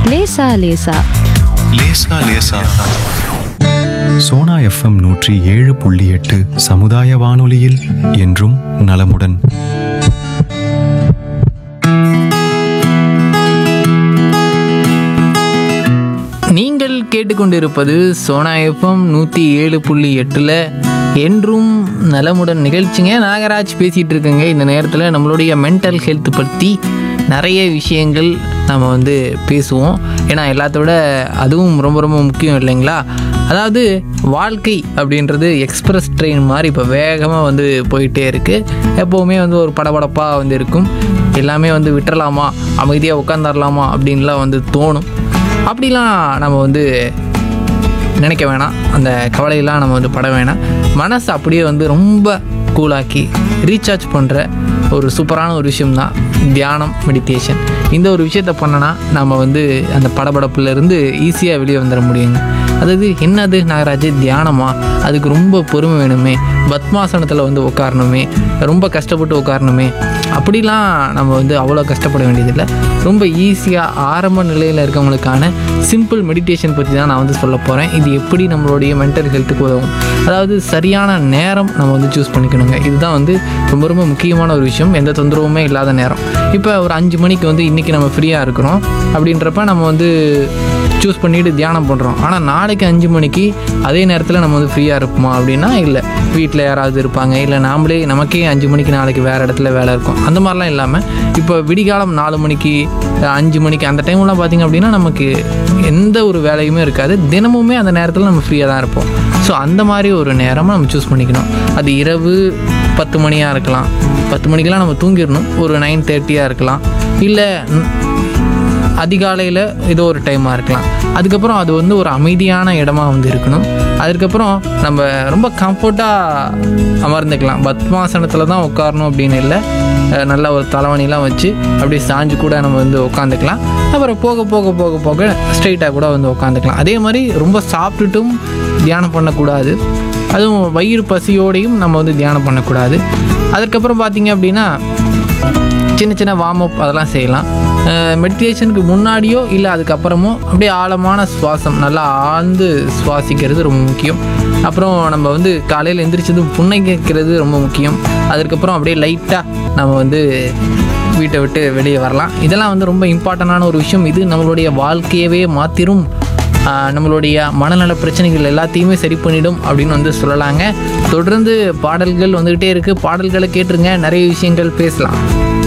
லேசா லேசா லேசா லேசா சோனா எஃப்எம் நூற்றி ஏழு புள்ளி எட்டு சமுதாய வானொலியில் என்றும் நலமுடன் நீங்கள் கேட்டுக்கொண்டிருப்பது சோனா எஃப்எம் நூற்றி ஏழு புள்ளி எட்டில் என்றும் நலமுடன் நிகழ்ச்சிங்க நாகராஜ் பேசிகிட்டு இருக்கேங்க இந்த நேரத்தில் நம்மளுடைய மென்டல் ஹெல்த் பற்றி நிறைய விஷயங்கள் நம்ம வந்து பேசுவோம் ஏன்னா எல்லாத்த விட அதுவும் ரொம்ப ரொம்ப முக்கியம் இல்லைங்களா அதாவது வாழ்க்கை அப்படின்றது எக்ஸ்பிரஸ் ட்ரெயின் மாதிரி இப்போ வேகமாக வந்து போயிட்டே இருக்குது எப்போவுமே வந்து ஒரு படபடப்பாக வந்து இருக்கும் எல்லாமே வந்து விட்டுறலாமா அமைதியாக உட்காந்துரலாமா அப்படின்லாம் வந்து தோணும் அப்படிலாம் நம்ம வந்து நினைக்க வேணாம் அந்த கவலையெல்லாம் நம்ம வந்து பட வேணாம் மனசை அப்படியே வந்து ரொம்ப கூலாக்கி ரீசார்ஜ் பண்ணுற ஒரு சூப்பரான ஒரு விஷயம்தான் தியானம் மெடிடேஷன் இந்த ஒரு விஷயத்த பண்ணனா நம்ம வந்து அந்த படபடப்புலேருந்து ஈஸியாக வெளியே வந்துட முடியுங்க அதாவது என்னது நாகராஜ் தியானமா அதுக்கு ரொம்ப பொறுமை வேணுமே பத்மாசனத்தில் வந்து உட்காரணுமே ரொம்ப கஷ்டப்பட்டு உட்காரணுமே அப்படிலாம் நம்ம வந்து அவ்வளோ கஷ்டப்பட வேண்டியதில்லை ரொம்ப ஈஸியாக ஆரம்ப நிலையில் இருக்கவங்களுக்கான சிம்பிள் மெடிடேஷன் பற்றி தான் நான் வந்து சொல்ல போகிறேன் இது எப்படி நம்மளுடைய மென்டல் ஹெல்த்துக்கு உதவும் அதாவது சரியான நேரம் நம்ம வந்து சூஸ் பண்ணிக்கணுங்க இதுதான் வந்து ரொம்ப ரொம்ப முக்கியமான ஒரு விஷயம் எந்த தொந்தரவுமே இல்லாத நேரம் இப்போ ஒரு அஞ்சு மணிக்கு வந்து இன்றைக்கி நம்ம ஃப்ரீயாக இருக்கிறோம் அப்படின்றப்ப நம்ம வந்து சூஸ் பண்ணிட்டு தியானம் பண்ணுறோம் ஆனால் நாளைக்கு அஞ்சு மணிக்கு அதே நேரத்தில் நம்ம வந்து ஃப்ரீயாக இருப்போமா அப்படின்னா இல்லை வீட்டில் யாராவது இருப்பாங்க இல்லை நாமளே நமக்கே அஞ்சு மணிக்கு நாளைக்கு வேறு இடத்துல வேலை இருக்கும் அந்த மாதிரிலாம் இல்லாமல் இப்போ விடிகாலம் நாலு மணிக்கு அஞ்சு மணிக்கு அந்த டைம்லாம் பார்த்திங்க அப்படின்னா நமக்கு எந்த ஒரு வேலையுமே இருக்காது தினமுமே அந்த நேரத்தில் நம்ம ஃப்ரீயாக தான் இருப்போம் ஸோ அந்த மாதிரி ஒரு நேரமாக நம்ம சூஸ் பண்ணிக்கணும் அது இரவு பத்து மணியாக இருக்கலாம் பத்து மணிக்கெல்லாம் நம்ம தூங்கிடணும் ஒரு நைன் தேர்ட்டியாக இருக்கலாம் இல்லை அதிகாலையில் ஏதோ ஒரு டைமாக இருக்கலாம் அதுக்கப்புறம் அது வந்து ஒரு அமைதியான இடமா வந்து இருக்கணும் அதுக்கப்புறம் நம்ம ரொம்ப கம்ஃபர்ட்டாக அமர்ந்துக்கலாம் பத்மாசனத்தில் தான் உட்காரணும் அப்படின்னு இல்லை அஹ் நல்ல ஒரு தலைவணிலாம் வச்சு அப்படியே சாஞ்சு கூட நம்ம வந்து உட்காந்துக்கலாம் அப்புறம் போக போக போக போக ஸ்ட்ரைட்டாக கூட வந்து உட்காந்துக்கலாம் அதே மாதிரி ரொம்ப சாப்பிட்டுட்டும் தியானம் பண்ணக்கூடாது அதுவும் வயிறு பசியோடையும் நம்ம வந்து தியானம் பண்ணக்கூடாது அதுக்கப்புறம் பார்த்தீங்க அப்படின்னா சின்ன சின்ன வார்ம் அப் அதெல்லாம் செய்யலாம் மெடிடேஷனுக்கு முன்னாடியோ இல்லை அதுக்கப்புறமோ அப்படியே ஆழமான சுவாசம் நல்லா ஆழ்ந்து சுவாசிக்கிறது ரொம்ப முக்கியம் அப்புறம் நம்ம வந்து காலையில் எந்திரிச்சதும் புன்னகைக்கிறது ரொம்ப முக்கியம் அதுக்கப்புறம் அப்படியே லைட்டாக நம்ம வந்து வீட்டை விட்டு வெளியே வரலாம் இதெல்லாம் வந்து ரொம்ப இம்பார்ட்டண்டான ஒரு விஷயம் இது நம்மளுடைய வாழ்க்கையவே மாற்றிரும் ஆஹ் நம்மளுடைய மனநல பிரச்சனைகள் எல்லாத்தையுமே சரி பண்ணிடும் அப்படின்னு வந்து சொல்லலாங்க தொடர்ந்து பாடல்கள் வந்துக்கிட்டே இருக்குது பாடல்களை கேட்டுருங்க நிறைய விஷயங்கள் பேசலாம்